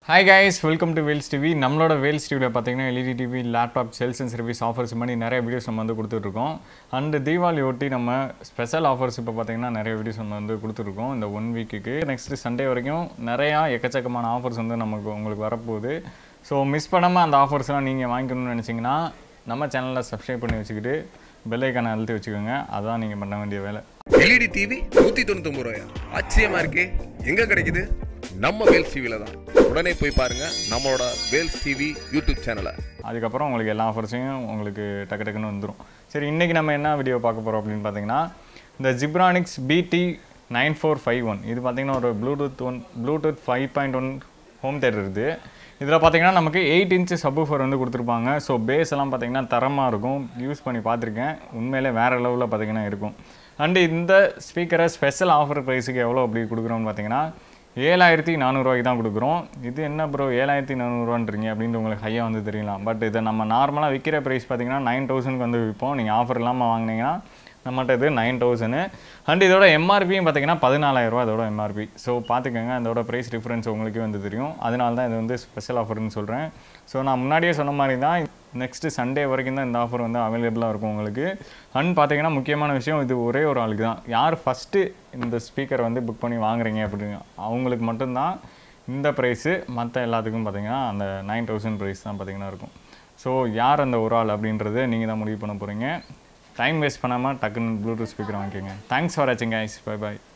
hi guys welcome to Vels TV நம்மளோட வேல்ஸ் டிவியில் பார்த்தீங்கன்னா LED TV laptop sales and service offers மாதிரி நிறைய வீடியோஸ் நம்ம வந்து கொடுத்துட்ருக்கோம் அண்டு தீபாவளி ஒட்டி நம்ம ஸ்பெஷல் ஆஃபர்ஸ் இப்போ பார்த்தீங்கன்னா நிறைய வீடியோஸ் நம்ம வந்து கொடுத்துருக்கோம் இந்த ஒன் வீக்குக்கு நெக்ஸ்ட் சண்டே வரைக்கும் நிறையா எக்கச்சக்கமான ஆஃபர்ஸ் வந்து நமக்கு உங்களுக்கு வரப்போகுது ஸோ மிஸ் பண்ணாமல் அந்த ஆஃபர்ஸ்லாம் நீங்கள் வாங்கிக்கணும்னு நினச்சிங்கன்னா நம்ம சேனலில் சப்ஸ்கிரைப் பண்ணி வச்சுக்கிட்டு பெல் ஐக்கானை அழுத்தி வச்சுக்கோங்க அதான் நீங்கள் பண்ண வேண்டிய வேலை எல்இடி டிவி நூத்தி தொண்ணூத்தி ரூபாயா ஆச்சரியமா இருக்கே எங்க கிடைக்குது நம்ம வேல்ஸ் டிவில தான் உடனே போய் பாருங்க நம்மளோட வேல்ஸ் டிவி யூடியூப் சேனலை அதுக்கப்புறம் உங்களுக்கு எல்லா ஆஃபர்ஸையும் உங்களுக்கு டக்கு டக்குன்னு வந்துடும் சரி இன்றைக்கி நம்ம என்ன வீடியோ பார்க்க போகிறோம் அப்படின்னு பார்த்தீங்கன்னா இந்த ஜிப்ரானிக்ஸ் பிடி நைன் ஃபோர் ஃபைவ் ஒன் இது பார்த்தீங்கன்னா ஒரு bluetooth one bluetooth five point one home theatre இருக்குது இதில் பார்த்தீங்கன்னா நமக்கு எயிட் இன்ச்சு சப்வூஃபர் வந்து கொடுத்துருப்பாங்க ஸோ பேஸ் எல்லாம் பார்த்தீங்கன்னா தரமாக இருக்கும் யூஸ் பண்ணி பார்த்துருக்கேன் உண்மையிலே வேறு லெவலில் பார்த்தீங்கன்னா இருக்கும் அண்டு இந்த ஸ்பீக்கரை ஸ்பெஷல் ஆஃபர் ப்ரைஸுக்கு எவ்வளோ அப்படி கொடுக்குறோம்னு பார்த்தீங்கன்னா ஏழாயிரத்தி நானூறுரூவாய்க்கு தான் கொடுக்குறோம் இது என்ன ப்ரோ ஏழாயிரத்தி நானூறுரூவான்றீங்க அப்படின்ட்டு உங்களுக்கு ஹையாக வந்து தெரியலாம் பட் இதை நம்ம நார்மலாக விற்கிற ப்ரைஸ் பார்த்தீங்கன்னா நைன் தௌசண்ட்க்கு வந்து விற்போம் நீங்கள் ஆஃபர் இல்லாமல் வாங்கினீங்கன்னா நம்மகிட்ட இது நைன் தௌசண்ட் அண்ட் இதோட எம்ஆர்பியும் பார்த்தீங்கன்னா பதினாலாயிரரூவா இதோட எம்ஆர்பி ஸோ பார்த்துக்கோங்க அதோட ப்ரைஸ் டிஃப்ரென்ஸ் உங்களுக்கே வந்து தெரியும் அதனால தான் இது வந்து ஸ்பெஷல் ஆஃபர்னு சொல்கிறேன் ஸோ நான் முன்னாடியே சொன்ன மாதிரி தான் நெக்ஸ்ட்டு சண்டே வரைக்கும் தான் இந்த ஆஃபர் வந்து அவைலபிளாக இருக்கும் உங்களுக்கு அண்ட் பார்த்தீங்கன்னா முக்கியமான விஷயம் இது ஒரே ஒரு ஆளுக்கு தான் யார் ஃபஸ்ட்டு இந்த ஸ்பீக்கர் வந்து புக் பண்ணி வாங்குறீங்க அப்படின்னு அவங்களுக்கு மட்டும்தான் இந்த ப்ரைஸு மற்ற எல்லாத்துக்கும் பார்த்தீங்கன்னா அந்த நைன் தௌசண்ட் ப்ரைஸ் தான் பார்த்தீங்கன்னா இருக்கும் ஸோ யார் அந்த ஒரு ஆள் அப்படின்றது நீங்கள் தான் முடிவு பண்ண போகிறீங்க டைம் வேஸ்ட் பண்ணாமல் டக்குன்னு ப்ளூடூத் ஸ்பீக்கர் வாங்கிக்கோங்க தேங்க்ஸ் ஃபார் வாட்சிங் கைஸ் பை பாய்